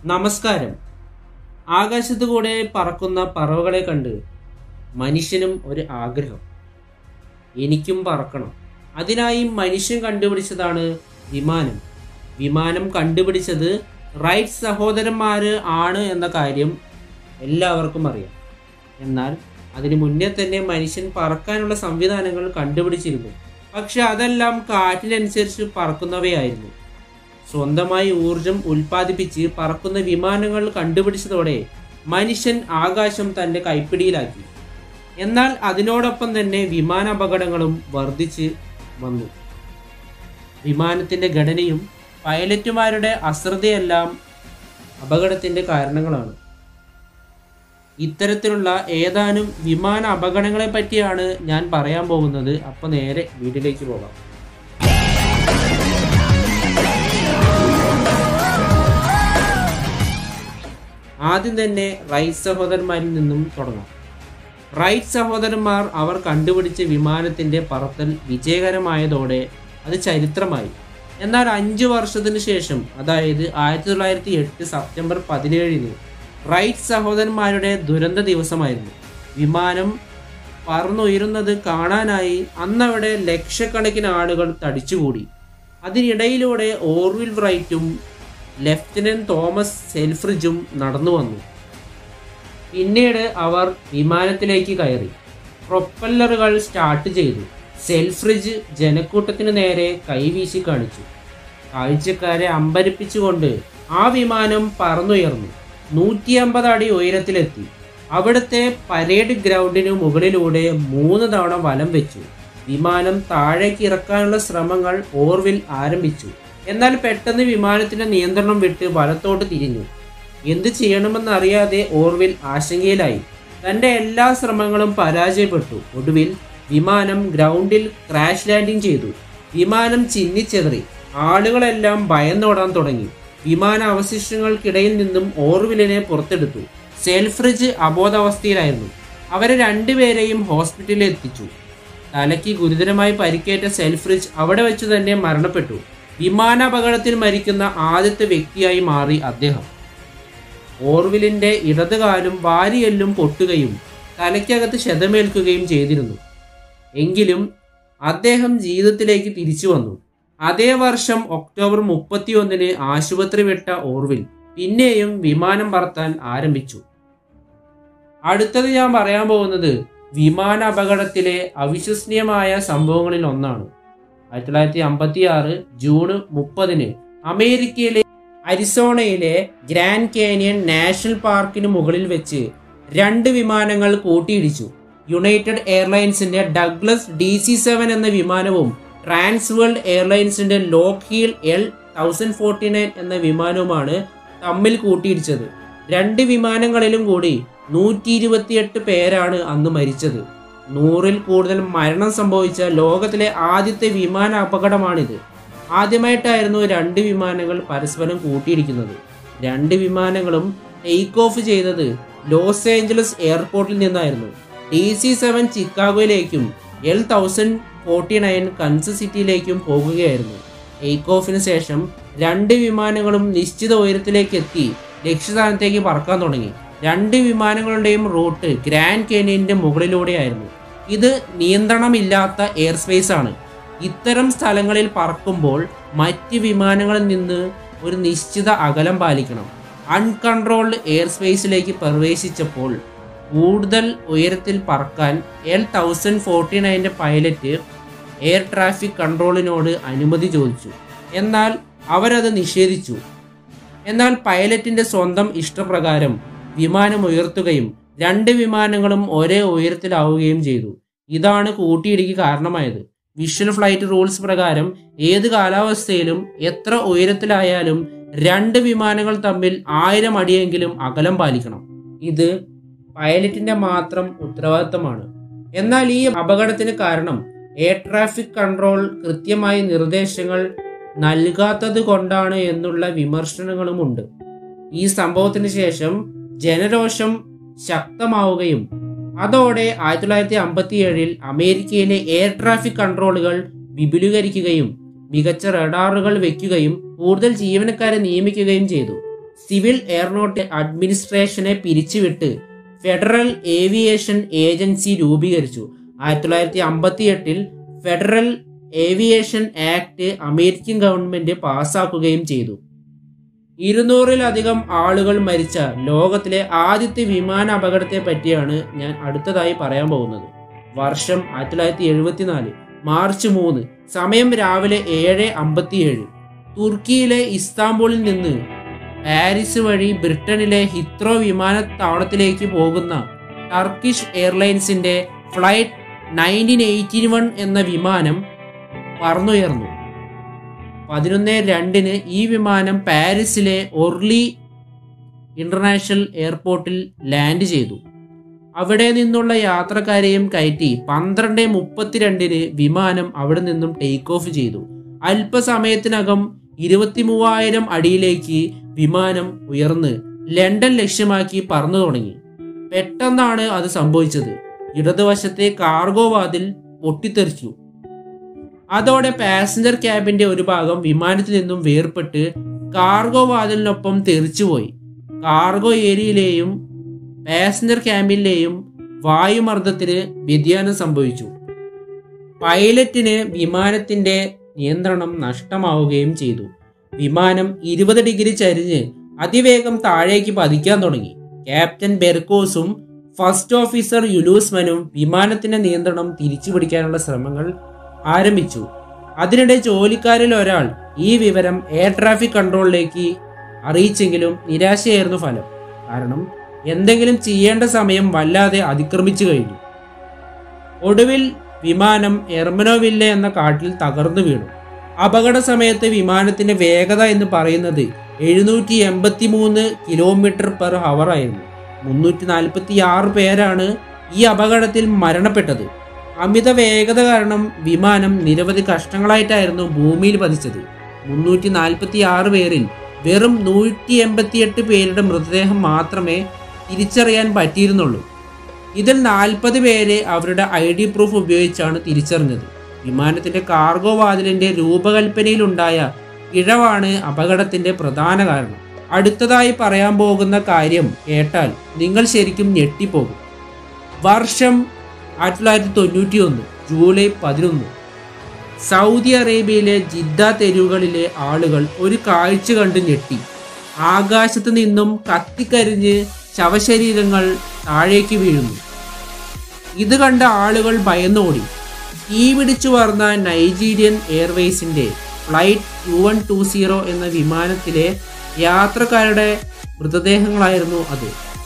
നമസ്കാരം ആകാശത്ത് കൂടെ പറക്കുന്ന പറവകളെ കണ്ട് മനുഷ്യനും ഒരു ആഗ്രഹം എനിക്കും പറക്കണം അതിനായി മനുഷ്യൻ കണ്ടുപിടിച്ചതാണ് വിമാനം വിമാനം കണ്ടുപിടിച്ചത് റൈറ്റ് സഹോദരന്മാര് ആണ് എന്ന കാര്യം എല്ലാവർക്കും അറിയാം എന്നാൽ അതിനു മുന്നേ തന്നെ മനുഷ്യൻ പറക്കാനുള്ള സംവിധാനങ്ങൾ കണ്ടുപിടിച്ചിരുന്നു പക്ഷെ അതെല്ലാം കാറ്റിനനുസരിച്ച് പറക്കുന്നവയായിരുന്നു സ്വന്തമായി ഊർജം ഉൽപ്പാദിപ്പിച്ച് പറക്കുന്ന വിമാനങ്ങൾ കണ്ടുപിടിച്ചതോടെ മനുഷ്യൻ ആകാശം തന്റെ കൈപ്പിടിയിലാക്കി എന്നാൽ അതിനോടൊപ്പം തന്നെ വിമാന അപകടങ്ങളും വർദ്ധിച്ച് വന്നു വിമാനത്തിന്റെ ഘടനയും പൈലറ്റുമാരുടെ അശ്രദ്ധയെല്ലാം അപകടത്തിന്റെ കാരണങ്ങളാണ് ഇത്തരത്തിലുള്ള ഏതാനും വിമാന അപകടങ്ങളെ പറ്റിയാണ് ഞാൻ പറയാൻ പോകുന്നത് അപ്പൊ നേരെ വീട്ടിലേക്ക് പോകാം ആദ്യം തന്നെ റൈറ്റ് സഹോദരന്മാരിൽ നിന്നും തുടങ്ങാം റൈറ്റ് സഹോദരന്മാർ അവർ കണ്ടുപിടിച്ച വിമാനത്തിന്റെ പറത്തൽ വിജയകരമായതോടെ അത് ചരിത്രമായി എന്നാൽ അഞ്ചു വർഷത്തിന് ശേഷം അതായത് ആയിരത്തി തൊള്ളായിരത്തി എട്ട് സെപ്റ്റംബർ പതിനേഴിന് റൈറ്റ് സഹോദരന്മാരുടെ ദുരന്ത ദിവസമായിരുന്നു വിമാനം പറന്നുയരുന്നത് കാണാനായി അന്നവിടെ ലക്ഷക്കണക്കിന് ആളുകൾ തടിച്ചുകൂടി അതിനിടയിലൂടെ ഓർവിൽ റൈറ്റും ലെഫ്റ്റനന്റ് തോമസ് സെൽഫ്രിഡ്ജും നടന്നു വന്നു പിന്നീട് അവർ വിമാനത്തിലേക്ക് കയറി പ്രൊപ്പല്ലറുകൾ സ്റ്റാർട്ട് ചെയ്തു സെൽഫ്രിഡ്ജ് ജനക്കൂട്ടത്തിന് നേരെ കൈവീശി കാണിച്ചു കാഴ്ചക്കാരെ അമ്പരിപ്പിച്ചുകൊണ്ട് ആ വിമാനം പറന്നുയർന്നു നൂറ്റി അമ്പത് അടി ഉയരത്തിലെത്തി അവിടുത്തെ പരേഡ് ഗ്രൗണ്ടിന് മുകളിലൂടെ മൂന്ന് തവണ വലം വെച്ചു വിമാനം താഴേക്ക് ഇറക്കാനുള്ള ശ്രമങ്ങൾ ഓർവിൽ ആരംഭിച്ചു എന്നാൽ പെട്ടെന്ന് വിമാനത്തിന്റെ നിയന്ത്രണം വിട്ട് വലത്തോട്ട് തിരിഞ്ഞു എന്ത് ചെയ്യണമെന്നറിയാതെ ഓർവിൽ ആശങ്കയിലായി തന്റെ എല്ലാ ശ്രമങ്ങളും പരാജയപ്പെട്ടു ഒടുവിൽ വിമാനം ഗ്രൗണ്ടിൽ ക്രാഷ് ലാൻഡിംഗ് ചെയ്തു വിമാനം ചിന്നിച്ചെതറി ആളുകളെല്ലാം ഭയന്നോടാൻ തുടങ്ങി വിമാന അവശിഷ്ടങ്ങൾക്കിടയിൽ നിന്നും ഓർവിലിനെ പുറത്തെടുത്തു സെൽഫ്രിഡ്ജ് അബോധാവസ്ഥയിലായിരുന്നു അവരെ രണ്ടുപേരെയും ഹോസ്പിറ്റലിൽ എത്തിച്ചു തലയ്ക്ക് ഗുരുതരമായി പരിക്കേറ്റ സെൽഫ്രിഡ്ജ് അവിടെ വെച്ച് തന്നെ മരണപ്പെട്ടു വിമാനാപകടത്തിൽ മരിക്കുന്ന ആദ്യത്തെ വ്യക്തിയായി മാറി അദ്ദേഹം ഓർവിലിന്റെ ഇടതുകാലും വാരിയെല്ലും പൊട്ടുകയും തലയ്ക്കകത്ത് ക്ഷതമേൽക്കുകയും ചെയ്തിരുന്നു എങ്കിലും അദ്ദേഹം ജീവിതത്തിലേക്ക് തിരിച്ചു വന്നു അതേ വർഷം ഒക്ടോബർ മുപ്പത്തിയൊന്നിന് ആശുപത്രി വിട്ട ഓർവിൽ പിന്നെയും വിമാനം പറത്താൻ ആരംഭിച്ചു അടുത്തത് ഞാൻ പറയാൻ പോകുന്നത് വിമാന അപകടത്തിലെ അവിശ്വസനീയമായ സംഭവങ്ങളിൽ ഒന്നാണ് ആയിരത്തി തൊള്ളായിരത്തി അമ്പത്തി ആറ് ജൂൺ മുപ്പതിന് അമേരിക്കയിലെ അരിസോണയിലെ ഗ്രാൻഡ് കാനിയൻ നാഷണൽ പാർക്കിന് മുകളിൽ വെച്ച് രണ്ട് വിമാനങ്ങൾ കൂട്ടിയിടിച്ചു യുണൈറ്റഡ് എയർലൈൻസിന്റെ ഡഗ്ലസ് ഡി സി സെവൻ എന്ന വിമാനവും ട്രാൻസ് വേൾഡ് എയർലൈൻസിന്റെ Lockheed L thousand forty nine എന്ന വിമാനവുമാണ് തമ്മിൽ കൂട്ടിയിടിച്ചത് രണ്ട് വിമാനങ്ങളിലും കൂടി നൂറ്റി ഇരുപത്തിയെട്ട് പേരാണ് അന്ന് മരിച്ചത് നൂറിൽ കൂടുതൽ മരണം സംഭവിച്ച ലോകത്തിലെ ആദ്യത്തെ വിമാന അപകടമാണിത് ആദ്യമായിട്ടായിരുന്നു രണ്ട് വിമാനങ്ങൾ പരസ്പരം കൂട്ടിയിടിക്കുന്നത് രണ്ട് വിമാനങ്ങളും ടേക്ക് ഓഫ് ചെയ്തത് ലോസ് ഏഞ്ചലസ് എയർപോർട്ടിൽ നിന്നായിരുന്നു ഡി സി സെവൻ ചിക്കാഗോയിലേക്കും L thousand forty nine Kansas സിറ്റിയിലേക്കും പോകുകയായിരുന്നു ടേക്ക് ഓഫിന് ശേഷം രണ്ട് വിമാനങ്ങളും നിശ്ചിത ഉയരത്തിലേക്ക് എത്തി ലക്ഷ്യസ്ഥാനത്തേക്ക് പറക്കാൻ തുടങ്ങി രണ്ട് വിമാനങ്ങളുടെയും റൂട്ട് ഗ്രാൻഡ് കേനിയന്റെ മുകളിലൂടെയായിരുന്നു ഇത് നിയന്ത്രണമില്ലാത്ത എയർ സ്പേസ് ആണ് ഇത്തരം സ്ഥലങ്ങളിൽ പറക്കുമ്പോൾ മറ്റ് വിമാനങ്ങളിൽ നിന്ന് ഒരു നിശ്ചിത അകലം പാലിക്കണം അൺകൺട്രോൾഡ് എയർ സ്പേസിലേക്ക് പ്രവേശിച്ചപ്പോൾ കൂടുതൽ ഉയരത്തിൽ പറക്കാൻ എൽ തൗസൻഡ് ഫോർട്ടി നയൻ്റെ പൈലറ്റ് എയർ ട്രാഫിക് കൺട്രോളിനോട് അനുമതി ചോദിച്ചു എന്നാൽ അവരത് നിഷേധിച്ചു എന്നാൽ പൈലറ്റിന്റെ സ്വന്തം ഇഷ്ടപ്രകാരം വിമാനം ഉയർത്തുകയും രണ്ട് വിമാനങ്ങളും ഒരേ ഉയരത്തിലാവുകയും ചെയ്തു ഇതാണ് കൂട്ടിയിടിക്ക് കാരണമായത് വിഷ്വൽ ഫ്ലൈറ്റ് റൂൾസ് പ്രകാരം ഏത് കാലാവസ്ഥയിലും എത്ര ഉയരത്തിലായാലും രണ്ട് വിമാനങ്ങൾ തമ്മിൽ ആയിരം അടിയെങ്കിലും അകലം പാലിക്കണം ഇത് പൈലറ്റിന്റെ മാത്രം ഉത്തരവാദിത്തമാണ് എന്നാൽ ഈ അപകടത്തിന് കാരണം എയർ ട്രാഫിക് കൺട്രോൾ കൃത്യമായ നിർദ്ദേശങ്ങൾ നൽകാത്തത് കൊണ്ടാണ് എന്നുള്ള വിമർശനങ്ങളുമുണ്ട് ഈ സംഭവത്തിന് ശേഷം ജനരോഷം ശക്തമാവുകയും അതോടെ ആയിരത്തി തൊള്ളായിരത്തി അമ്പത്തി ഏഴിൽ അമേരിക്കയിലെ എയർ ട്രാഫിക് കൺട്രോളുകൾ വിപുലീകരിക്കുകയും മികച്ച റഡാറുകൾ വെക്കുകയും കൂടുതൽ ജീവനക്കാരെ നിയമിക്കുകയും ചെയ്തു സിവിൽ എയർനോട്ട് അഡ്മിനിസ്ട്രേഷനെ പിരിച്ചുവിട്ട് ഫെഡറൽ ഏവിയേഷൻ ഏജൻസി രൂപീകരിച്ചു ആയിരത്തി തൊള്ളായിരത്തി അമ്പത്തി എട്ടിൽ federal aviation act American government പാസാക്കുകയും ചെയ്തു ഇരുന്നൂറിലധികം ആളുകൾ മരിച്ച ലോകത്തിലെ ആദ്യത്തെ വിമാന അപകടത്തെ പറ്റിയാണ് ഞാൻ അടുത്തതായി പറയാൻ പോകുന്നത് വർഷം ആയിരത്തി തൊള്ളായിരത്തി എഴുപത്തിനാല് മാർച്ച് മൂന്ന് സമയം രാവിലെ ഏഴ് അമ്പത്തിയേഴ് തുർക്കിയിലെ ഇസ്താംബൂളിൽ നിന്ന് പാരീസ് വഴി ബ്രിട്ടനിലെ ഹിത്രോ വിമാനത്താവളത്തിലേക്ക് പോകുന്ന ടർക്കിഷ് എയർലൈൻസിന്റെ ഫ്ലൈറ്റ് നയൻറ്റീൻ എയ്റ്റി വൺ എന്ന വിമാനം പറന്നുയർന്നു പതിനൊന്ന് രണ്ടിന് ഈ വിമാനം പാരീസിലെ ഒർലി ഇന്റർനാഷണൽ എയർപോർട്ടിൽ ലാൻഡ് ചെയ്തു അവിടെ നിന്നുള്ള യാത്രക്കാരെയും കയറ്റി പന്ത്രണ്ട് മുപ്പത്തിരണ്ടിന് വിമാനം അവിടെ നിന്നും ടേക്ക് ഓഫ് ചെയ്തു അല്പസമയത്തിനകം ഇരുപത്തി മൂവായിരം അടിയിലേക്ക് വിമാനം ഉയർന്ന് ലണ്ടൻ ലക്ഷ്യമാക്കി പറന്നു തുടങ്ങി പെട്ടെന്നാണ് അത് സംഭവിച്ചത് ഇടതുവശത്തെ കാർഗോ വാതിൽ പൊട്ടിത്തെറിച്ചു അതോടെ പാസഞ്ചർ ക്യാബിന്റെ ഒരു ഭാഗം വിമാനത്തിൽ നിന്നും വേർപെട്ട് കാർഗോ വാതിലിനൊപ്പം തെറിച്ചുപോയി കാർഗോ ഏരിയയിലെയും പാസഞ്ചർ ക്യാബിനിലെയും വായുമർദ്ദത്തിന് വ്യതിയാനം സംഭവിച്ചു പൈലറ്റിന് വിമാനത്തിന്റെ നിയന്ത്രണം നഷ്ടമാവുകയും ചെയ്തു വിമാനം ഇരുപത് ഡിഗ്രി ചരിഞ്ഞ് അതിവേഗം താഴേക്ക് പതിക്കാൻ തുടങ്ങി ക്യാപ്റ്റൻ ബെർക്കോസും ഫസ്റ്റ് ഓഫീസർ യുലൂസ്മനും വിമാനത്തിന്റെ നിയന്ത്രണം തിരിച്ചുപിടിക്കാനുള്ള ശ്രമങ്ങൾ ആരംഭിച്ചു അതിനിടെ ജോലിക്കാരിൽ ഒരാൾ ഈ വിവരം എയർ ട്രാഫിക് കൺട്രോളിലേക്ക് അറിയിച്ചെങ്കിലും നിരാശയായിരുന്നു ഫലം കാരണം എന്തെങ്കിലും ചെയ്യേണ്ട സമയം വല്ലാതെ അതിക്രമിച്ചു കഴിഞ്ഞു ഒടുവിൽ വിമാനം എർമനോവില്ല എന്ന കാട്ടിൽ തകർന്നു വീണു അപകട സമയത്ത് വിമാനത്തിന്റെ വേഗത എന്ന് പറയുന്നത് എഴുന്നൂറ്റി എൺപത്തി മൂന്ന് കിലോമീറ്റർ പെർ ഹവർ ആയിരുന്നു മുന്നൂറ്റി നാൽപ്പത്തി ആറ് പേരാണ് ഈ അപകടത്തിൽ മരണപ്പെട്ടത് അമിത വേഗത കാരണം വിമാനം നിരവധി കഷ്ടങ്ങളായിട്ടായിരുന്നു ഭൂമിയിൽ പതിച്ചത് മുന്നൂറ്റി നാൽപ്പത്തി ആറ് പേരിൽ വെറും നൂറ്റി എൺപത്തിയെട്ട് പേരുടെ മൃതദേഹം മാത്രമേ തിരിച്ചറിയാൻ പറ്റിയിരുന്നുള്ളൂ ഇതിൽ നാൽപ്പത് പേരെ അവരുടെ ഐ ഡി പ്രൂഫ് ഉപയോഗിച്ചാണ് തിരിച്ചറിഞ്ഞത് വിമാനത്തിന്റെ കാർഗോ വാതിലിന്റെ രൂപകൽപ്പനയിലുണ്ടായ ഇഴവാണ് അപകടത്തിന്റെ പ്രധാന കാരണം അടുത്തതായി പറയാൻ പോകുന്ന കാര്യം കേട്ടാൽ നിങ്ങൾ ശരിക്കും ഞെട്ടിപ്പോകും വർഷം ആയിരത്തി തൊള്ളായിരത്തി തൊണ്ണൂറ്റി ഒന്ന് ജൂലൈ പതിനൊന്ന് സൗദി അറേബ്യയിലെ ജിദ്ദ തെരുവുകളിലെ ആളുകൾ ഒരു കാഴ്ച കണ്ട് ഞെട്ടി ആകാശത്ത് നിന്നും കത്തിക്കരിഞ്ഞ് ശവശരീരങ്ങൾ താഴേക്ക് വീഴുന്നു ഇത് കണ്ട ആളുകൾ ഭയന്നോടി തീ പിടിച്ചു വർന്ന നൈജീരിയൻ എയർവേസിന്റെ flight two one two zero എന്ന വിമാനത്തിലെ യാത്രക്കാരുടെ മൃതദേഹങ്ങളായിരുന്നു അത്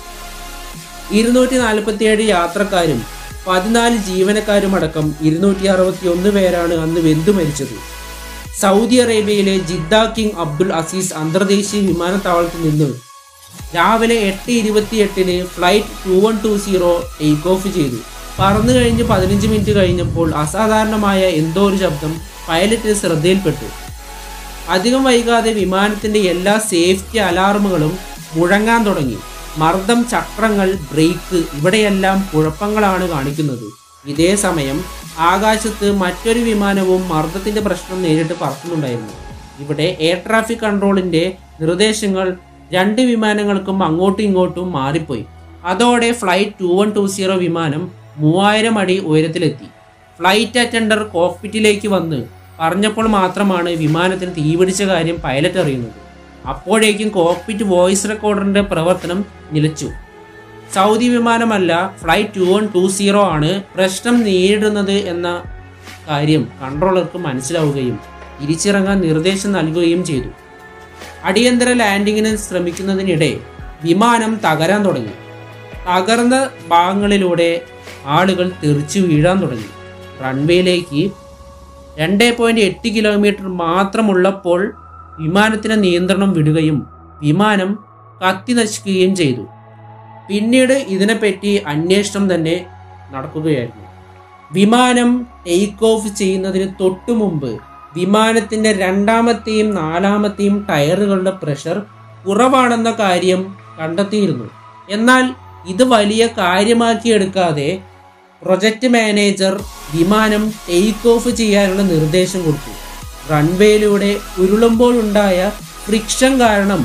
ഇരുന്നൂറ്റി നാൽപ്പത്തിയേഴ് യാത്രക്കാരും പതിനാല് ജീവനക്കാരുമടക്കം ഇരുന്നൂറ്റി അറുപത്തി ഒന്ന് പേരാണ് അന്ന് വെന്തു മരിച്ചത് സൗദി അറേബ്യയിലെ ജിദ്ദ കിങ് അബ്ദുൽ അസീസ് അന്തർദേശീയ വിമാനത്താവളത്തിൽ നിന്ന് രാവിലെ എട്ട് ഇരുപത്തിയെട്ടിന് flight two one two zero take off ചെയ്തു പറന്നു കഴിഞ്ഞ് പതിനഞ്ച് മിനിറ്റ് കഴിഞ്ഞപ്പോൾ അസാധാരണമായ എന്തോ ഒരു ശബ്ദം പൈലറ്റിന് ശ്രദ്ധയിൽപ്പെട്ടു അധികം വൈകാതെ വിമാനത്തിന്റെ എല്ലാ സേഫ്റ്റി അലാറമുകളും മുഴങ്ങാൻ തുടങ്ങി മർദ്ദം ചക്രങ്ങൾ ബ്രേക്ക് ഇവിടെയെല്ലാം കുഴപ്പങ്ങളാണ് കാണിക്കുന്നത് ഇതേ സമയം ആകാശത്ത് മറ്റൊരു വിമാനവും മർദ്ദത്തിന്റെ പ്രശ്നം നേരിട്ട് പറക്കുന്നുണ്ടായിരുന്നു ഇവിടെ എയർ ട്രാഫിക് കൺട്രോളിന്റെ നിർദ്ദേശങ്ങൾ രണ്ട് വിമാനങ്ങൾക്കും അങ്ങോട്ടും ഇങ്ങോട്ടും മാറിപ്പോയി അതോടെ flight two one two zero വിമാനം മൂവായിരം അടി ഉയരത്തിലെത്തി ഫ്ലൈറ്റ് അറ്റൻഡർ കോക്പിറ്റിലേക്ക് വന്ന് പറഞ്ഞപ്പോൾ മാത്രമാണ് വിമാനത്തിന് തീപിടിച്ച കാര്യം പൈലറ്റ് അറിയുന്നത് അപ്പോഴേക്കും കോക്പിറ്റ് വോയിസ് റെക്കോർഡറിന്റെ പ്രവർത്തനം നിലച്ചു സൗദി വിമാനമല്ല flight two one two zero ആണ് പ്രശ്നം നേരിടുന്നത് എന്ന കാര്യം കൺട്രോളർക്ക് മനസ്സിലാവുകയും തിരിച്ചിറങ്ങാൻ നിർദ്ദേശം നൽകുകയും ചെയ്തു അടിയന്തര ലാൻഡിങ്ങിന് ശ്രമിക്കുന്നതിനിടെ വിമാനം തകരാൻ തുടങ്ങി തകർന്ന ഭാഗങ്ങളിലൂടെ ആളുകൾ തെറിച്ചു വീഴാൻ തുടങ്ങി റൺവേയിലേക്ക് രണ്ട് പോയിന്റ് എട്ട് കിലോമീറ്റർ മാത്രമുള്ളപ്പോൾ വിമാനത്തിന് നിയന്ത്രണം വിടുകയും വിമാനം കത്തി നശിക്കുകയും ചെയ്തു പിന്നീട് ഇതിനെപ്പറ്റി അന്വേഷണം തന്നെ നടക്കുകയായിരുന്നു വിമാനം ടേക്ക് ഓഫ് ചെയ്യുന്നതിന് തൊട്ടു മുമ്പ് വിമാനത്തിന്റെ രണ്ടാമത്തെയും നാലാമത്തെയും ടയറുകളുടെ പ്രഷർ കുറവാണെന്ന കാര്യം കണ്ടെത്തിയിരുന്നു എന്നാൽ ഇത് വലിയ കാര്യമാക്കിയെടുക്കാതെ പ്രൊജക്ട് മാനേജർ വിമാനം ടേക്ക് ഓഫ് ചെയ്യാനുള്ള നിർദ്ദേശം കൊടുത്തു റൺവേയിലൂടെ ഉരുളുമ്പോഴുണ്ടായ ഫ്രിക്ഷൻ കാരണം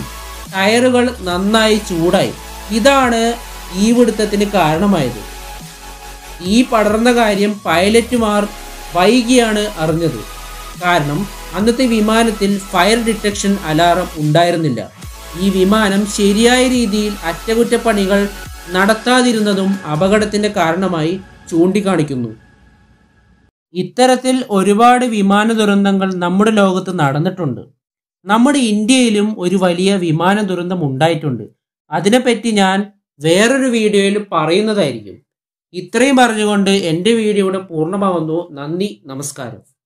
ടയറുകൾ നന്നായി ചൂടായി ഇതാണ് ഈ പിടുത്തത്തിന് കാരണമായത് ഈ പടർന്ന കാര്യം പൈലറ്റുമാർ വൈകിയാണ് അറിഞ്ഞത് കാരണം അന്നത്തെ വിമാനത്തിൽ ഫയർ ഡിറ്റക്ഷൻ അലാറം ഉണ്ടായിരുന്നില്ല ഈ വിമാനം ശരിയായ രീതിയിൽ അറ്റകുറ്റപ്പണികൾ നടത്താതിരുന്നതും അപകടത്തിന്റെ കാരണമായി ചൂണ്ടിക്കാണിക്കുന്നു ഇത്തരത്തിൽ ഒരുപാട് വിമാന ദുരന്തങ്ങൾ നമ്മുടെ ലോകത്ത് നടന്നിട്ടുണ്ട് നമ്മുടെ ഇന്ത്യയിലും ഒരു വലിയ വിമാന ദുരന്തം ഉണ്ടായിട്ടുണ്ട് അതിനെപ്പറ്റി ഞാൻ വേറൊരു വീഡിയോയിൽ പറയുന്നതായിരിക്കും ഇത്രയും പറഞ്ഞുകൊണ്ട് എൻ്റെ വീഡിയോ ഇവിടെ പൂർണ്ണമാവുന്നു നന്ദി നമസ്കാരം